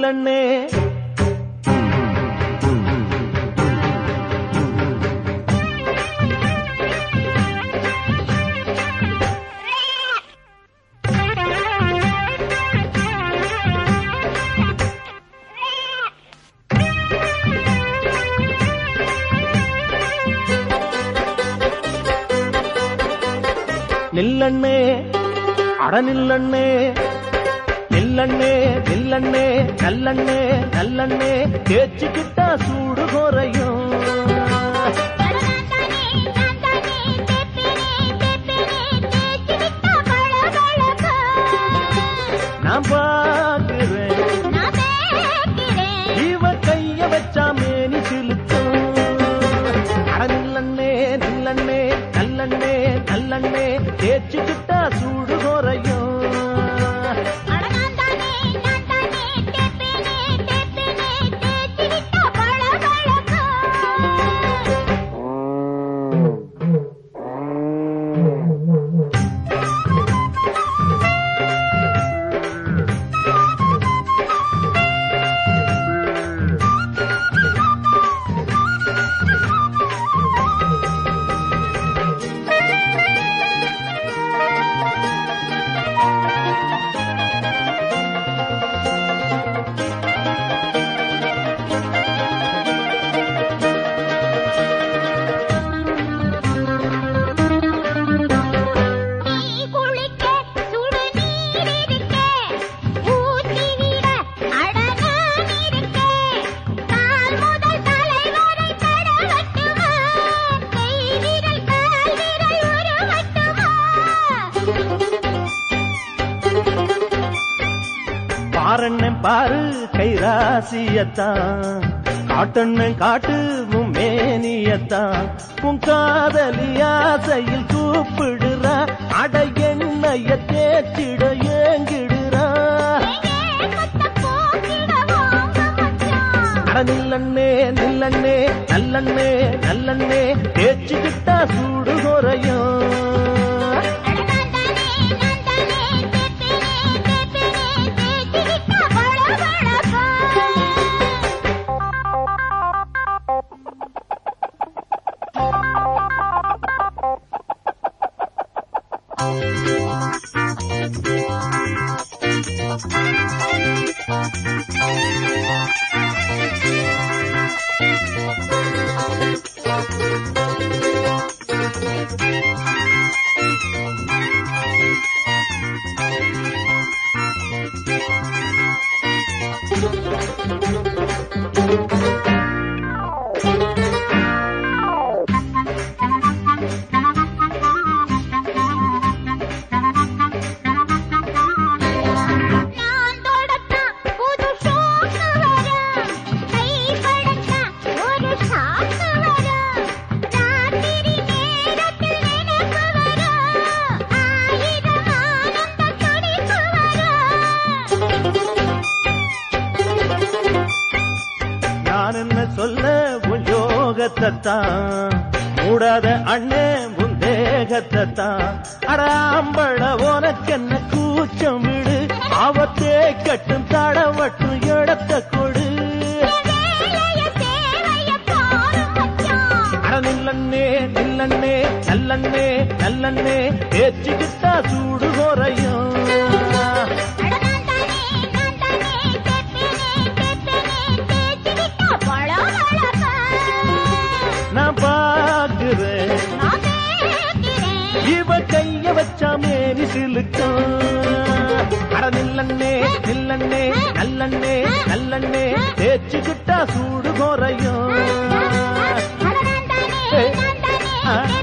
நில்லண்ணே நில்லண்ணே அட நில்லண்ணே நில்லண்ணே நில்லண்ணே நல்லண்ணே நல்லண்ணே தேய்ச்சிக்கிட்டா சூடு குறையும் நான் பார்க்கிறேன் இவ கைய வச்சா மேனி சிலுக்கும் அட நில்லண்ணே நில்லண்ணே நல்லண்ணே நல்லண்ணே தேய்ச்சிக்கிட்டா சூடு குறையும் பாரண்ணன் பாரு கைராசியத்தான் காட்டண்ணன் காட்டு உன் மேனியத்தான் உன் காதலி ஆசையில் கூப்பிடுறா அட எண்ணெய தேய்ச்சிட ஏங்கிடுறா அட நில்லண்ணே நில்லண்ணே நல்லண்ணே நல்லண்ணே தேய்ச்சிக்கிட்டா சூடு குறையும் நான் என்ன சொல்ல உன் யோகத்தைத்தான் மூடாத அண்ணே உன் தேகத்தைத்தான் அடாம்பழ உனக்கு என்ன கூச்சம் விடு அவத்தே கட்டும் தடவட்டும் இடத்த கொடு அட நில்லண்ணே நில்லண்ணே நல்லண்ணே நல்லண்ணே தேய்ச்சிக்கிட்டா சூடு குறையும் நான் பாக்குறேன் இவ கைய வச்சா மேனி சிலுக்கும் அட நில்லண்ணே நில்லண்ணே நல்லண்ணே நல்லண்ணே தேய்ச்சிக்கிட்டா சூடு குறையும் ஆ